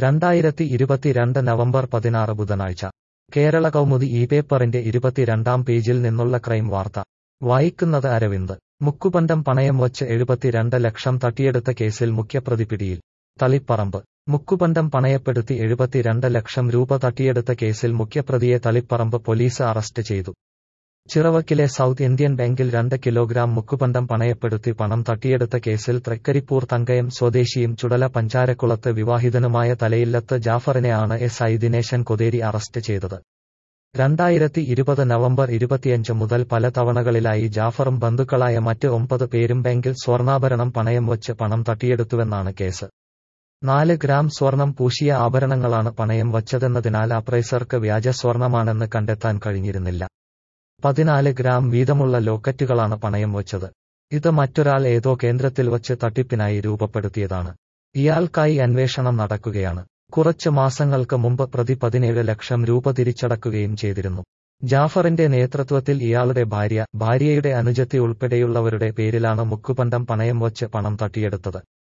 രണ്ടായിരത്തി ഇരുപത്തിരണ്ട് നവംബർ പതിനാറ് ബുധനാഴ്ച കേരള കൗമുദി ഈ പേപ്പറിന്റെ ഇരുപത്തിരണ്ടാം പേജിൽ നിന്നുള്ള ക്രൈം വാർത്ത വായിക്കുന്നത് അരവിന്ദ് മുക്കുപണ്ടം പണയം വച്ച് എഴുപത്തിരണ്ട് ലക്ഷം തട്ടിയെടുത്ത കേസിൽ മുഖ്യപ്രതി പിടിയിൽ തളിപ്പറമ്പ് മുക്കുപണ്ടം പണയപ്പെടുത്തി എഴുപത്തിരണ്ട് ലക്ഷം രൂപ തട്ടിയെടുത്ത കേസിൽ മുഖ്യപ്രതിയെ തളിപ്പറമ്പ് പോലീസ് അറസ്റ്റ് ചെയ്തു ചിറവക്കിലെ സൗത്ത് ഇന്ത്യൻ ബാങ്കിൽ രണ്ട് കിലോഗ്രാം മുക്കുപണ്ടം പണയപ്പെടുത്തി പണം തട്ടിയെടുത്ത കേസിൽ തൃക്കരിപ്പൂർ തങ്കയം സ്വദേശിയും ചുടല പഞ്ചാരക്കുളത്ത് വിവാഹിതനുമായ തലയില്ലത്ത് ജാഫറിനെയാണ് S I Dineshan Kotheri arrest ചെയ്തത് രണ്ടായിരത്തി ഇരുപത് നവംബർ ഇരുപത്തിയഞ്ച് മുതൽ പല തവണകളിലായി ജാഫറും ബന്ധുക്കളായ മറ്റ് ഒമ്പത് പേരും ബാങ്കിൽ സ്വർണ്ണാഭരണം പണയം വച്ച് പണം തട്ടിയെടുത്തുവെന്നാണ് കേസ് നാല് ഗ്രാം സ്വർണം പൂശിയ ആഭരണങ്ങളാണ് പണയം വച്ചതെന്നതിനാൽ അപ്രൈസർക്ക് വ്യാജ സ്വർണമാണെന്ന് കണ്ടെത്താൻ കഴിഞ്ഞിരുന്നില്ല പതിനാല് ഗ്രാം വീതമുള്ള ലോക്കറ്റുകളാണ് പണയം വച്ചത് ഇത് മറ്റൊരാൾ ഏതോ കേന്ദ്രത്തിൽ വച്ച് തട്ടിപ്പിനായി രൂപപ്പെടുത്തിയതാണ് ഇയാൾക്കായി അന്വേഷണം നടക്കുകയാണ് കുറച്ച് മാസങ്ങൾക്ക് മുമ്പ് പ്രതി പതിനേഴ് ലക്ഷം രൂപ തിരിച്ചടക്കുകയും ചെയ്തിരുന്നു ജാഫറിന്റെ നേതൃത്വത്തിൽ ഇയാളുടെ ഭാര്യ ഭാര്യയുടെ അനുജത്തി ഉൾപ്പെടെയുള്ളവരുടെ പേരിലാണ് മുക്കുപണ്ടം പണയം വച്ച് പണം തട്ടിയെടുത്തത്